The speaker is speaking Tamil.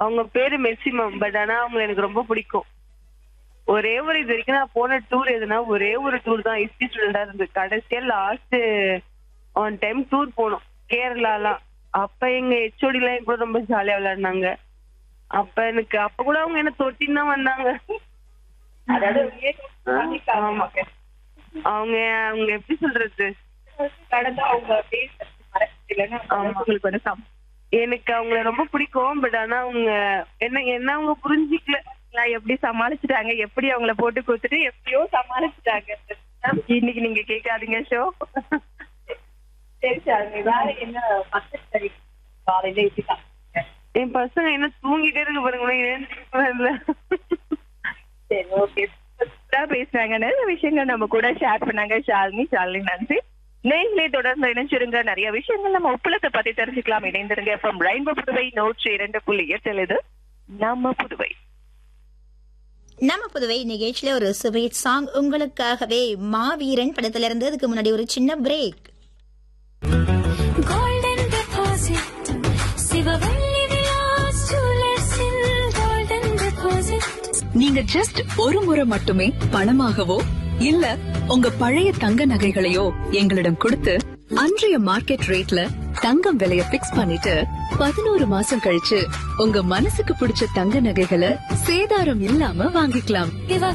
அவங்க பேரு மெர்சி மேம் பட் ஆனா அவங்க எனக்கு ரொம்ப பிடிக்கும் ஒரே ஒரு இது வரைக்கும் நான் போன டூர் எதுனா ஒரே ஒரு டூர் தான் ஹிஸ்டரி ஸ்டூடெண்டா இருந்து கடைசியா லாஸ்ட் ஒன் டைம் டூர் போனோம் கேரளாலாம் அப்ப எங்க ஹெச்ஓடி எல்லாம் என் கூட ரொம்ப ஜாலியா விளையாடினாங்க அப்ப எனக்கு அப்ப கூட அவங்க என்ன தொட்டின்னு தான் வந்தாங்க ஆமா. அவங்க அவங்க எப்படி சொல்றது கடந்து அவங்க பேச ஆமா. உங்களுக்கு வந்து சம் எனக்கு அவங்கள ரொம்ப பிடிக்கும் பட் ஆனா அவங்க என்ன என்ன அவங்க புரிஞ்சிக்கல எல்லாம் எப்படி சமாளிச்சுட்டாங்க எப்படி அவங்கள போட்டு கொடுத்துட்டு எப்படியோ சமாளிச்சுட்டாங்க இன்னைக்கு நீங்க கேட்காதீங்க ஷோ சரி சார் வேற என்ன பத்து சரி காலையில இப்படிதான் என் பசங்க என்ன தூங்கிட்டே இருக்கு பாருங்க ஏன் இல்ல சரி ஓகே பேசுறாங்க நிறைய விஷயங்கள் நம்ம கூட ஷேர் பண்ணாங்க ஷாலினி ஷாலினி நன்றி நேர்களே தொடர்ந்து இணைஞ்சிருங்க நிறைய விஷயங்கள் நம்ம உப்புலத்தை பத்தி தெரிஞ்சுக்கலாம் இணைந்திருங்க ஃப்ரம் ரெயின்போ புதுவை நூற்றி இரண்டு புள்ளி எட்டில் இது நம்ம புதுவை நம்ம புதுவை நிகழ்ச்சியில ஒரு சுவீட் சாங் உங்களுக்காகவே மாவீரன் படத்துல இருந்து அதுக்கு முன்னாடி ஒரு சின்ன break Golden deposit, Sivavalli Vilas ஜுவல்லர்ஸில் golden deposit. நீங்க ஜஸ்ட் ஒரு முறை மட்டுமே பணமாகவோ இல்ல உங்க பழைய தங்க நகைகளையோ எங்களிடம் கொடுத்து அன்றைய மார்க்கெட் ரேட்ல தங்கம் விலைய பிக்ஸ் பண்ணிட்டு பதினோரு மாசம் கழிச்சு உங்க மனசுக்கு பிடிச்ச தங்க நகைகளை சேதாரம் இல்லாம வாங்கிக்கலாம் சிவ